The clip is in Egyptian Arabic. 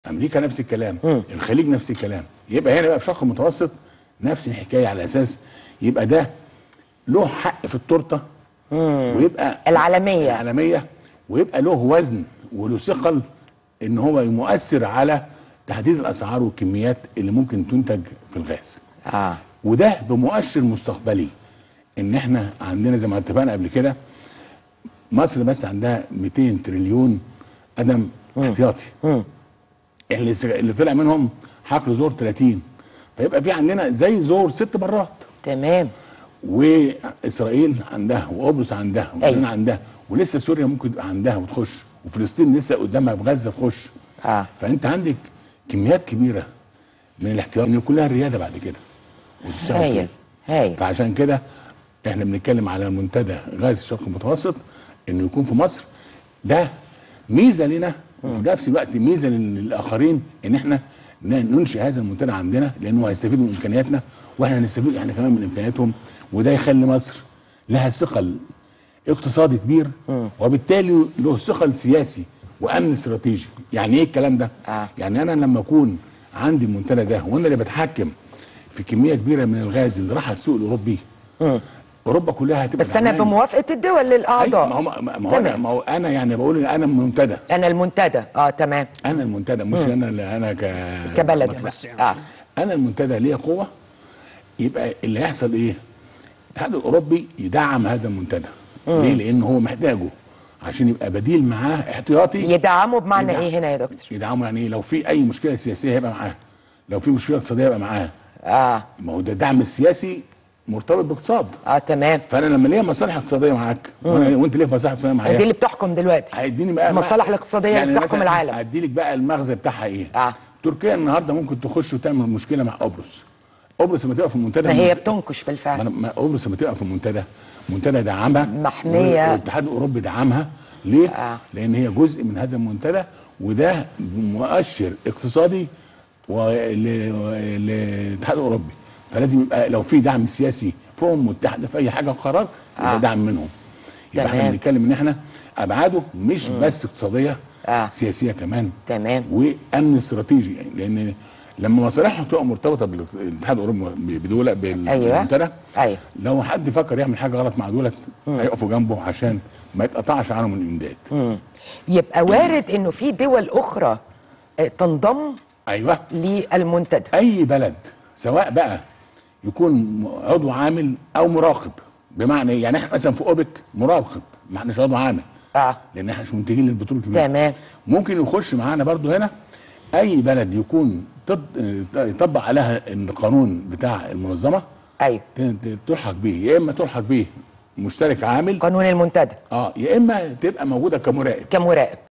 امريكا نفس الكلام الخليج نفس الكلام يبقى هنا بقى في الشرق المتوسط نفس الحكايه على اساس يبقى ده له حق في التورته ويبقى العالمية. العالميه ويبقى له وزن وله ثقل ان هو مؤثر على تحديد الاسعار والكميات اللي ممكن تنتج في الغاز اه وده بمؤشر مستقبلي ان احنا عندنا زي ما اتفقنا قبل كده مصر بس عندها 200 تريليون قدم احتياطي اللي س- اللي طلع منهم حقل زور 30 فيبقى في عندنا زي زور ست مرات تمام واسرائيل عندها وقبرص عندها ولبنان أيوة. عندها ولسه سوريا ممكن تبقى عندها وتخش وفلسطين لسه قدامها بغزه تخش آه. فانت عندك كميات كبيره من الاحتياط ان كلها الرياده بعد كده وتشتغل هايل فيها. هايل فعشان كده احنا بنتكلم على منتدى غاز الشرق المتوسط انه يكون في مصر ده ميزه لنا وفي نفس الوقت ميزه لل- للاخرين ان احنا ن- ننشئ هذا المنتدى عندنا لانه هيستفيد من امكانياتنا واحنا هنستفيد احنا كمان من امكانياتهم وده يخلي مصر لها ثقل اقتصادي كبير وبالتالي له ثقل سياسي وامن استراتيجي يعني ايه الكلام ده آه. يعني انا لما اكون عندي المنتدى ده وانا اللي بتحكم في كميه كبيره من الغاز اللي راح السوق الاوروبي اوروبا كلها هتبقى بس انا زعلانة. بموافقه الدول أيوة، ما الاعضاء هو ما هو أنا تمام. ما هو انا يعني بقول ان انا منتدى انا المنتدى اه تمام انا المنتدى مش انا اللي انا ك كبلد مصر. اه انا المنتدى ليا قوه يبقى اللي هيحصل ايه؟ الاتحاد الاوروبي يدعم هذا المنتدى ليه؟ لان هو محتاجه عشان يبقى بديل معاه احتياطي يدعموا بمعنى يدعم. ايه هنا يا دكتور يدعمه يعني ايه؟ لو في اي مشكله سياسيه هيبقى معاه لو في مشكله اقتصاديه هيبقى معاه اه ما هو ده الدعم السياسي مرتبط باقتصاد اه تمام فانا لما ليا مصالح اقتصاديه معاك وأنا- وانت ليك مصالح اقتصاديه معايا دي اللي بتحكم دلوقتي هيديني بقى المصالح الاقتصادية اللي بتحكم مثلاً العالم. هديلك بقى المغزى بتاعها ايه آه. تركيا النهارده ممكن تخش وتعمل مشكله مع قبرص قبرص لما تبقى في المنتدى ما هي المنت- بتنكش ما بالفعل أنا- ما قبرص لما تبقى في المنتدى المنتدى دعمها محمية. والاتحاد الاوروبي دعمها ليه؟ آه. لان هي جزء من هذا المنتدى وده مؤشر اقتصادي ول- للاتحاد الاوروبي فلازم يبقى لو في دعم سياسي في امم متحده في اي حاجه قرار يبقى آه. دعم منهم يبقى احنا تمام. بنتكلم ان احنا ابعاده مش بس اقتصاديه آه. سياسيه كمان تمام وامن استراتيجي يعني لان لما مصالحهم تبقى مرتبطه بالاتحاد الاوروبي بدول بالمنتدى أيوة. لو حد فكر يعمل حاجه غلط مع دولت هيقفوا جنبه عشان ما يتقطعش عنهم الامداد يبقى وارد انه في دول اخرى آه، تنضم ايوه للمنتدى اي بلد سواء بقى يكون عضو عامل او مراقب بمعنى إيه؟ يعني احنا مثلا في اوبك مراقب ما احناش عضو عامل اه لان احنا مش منتجين للبترول كبير تمام ممكن يخش معانا برضو هنا اي بلد يكون تط- يطبق عليها القانون بتاع المنظمه ايوه ت- ت- تلحق بيه يا اما تلحق بيه مشترك عامل قانون المنتدى اه يا اما تبقى موجوده كمراقب كمراقب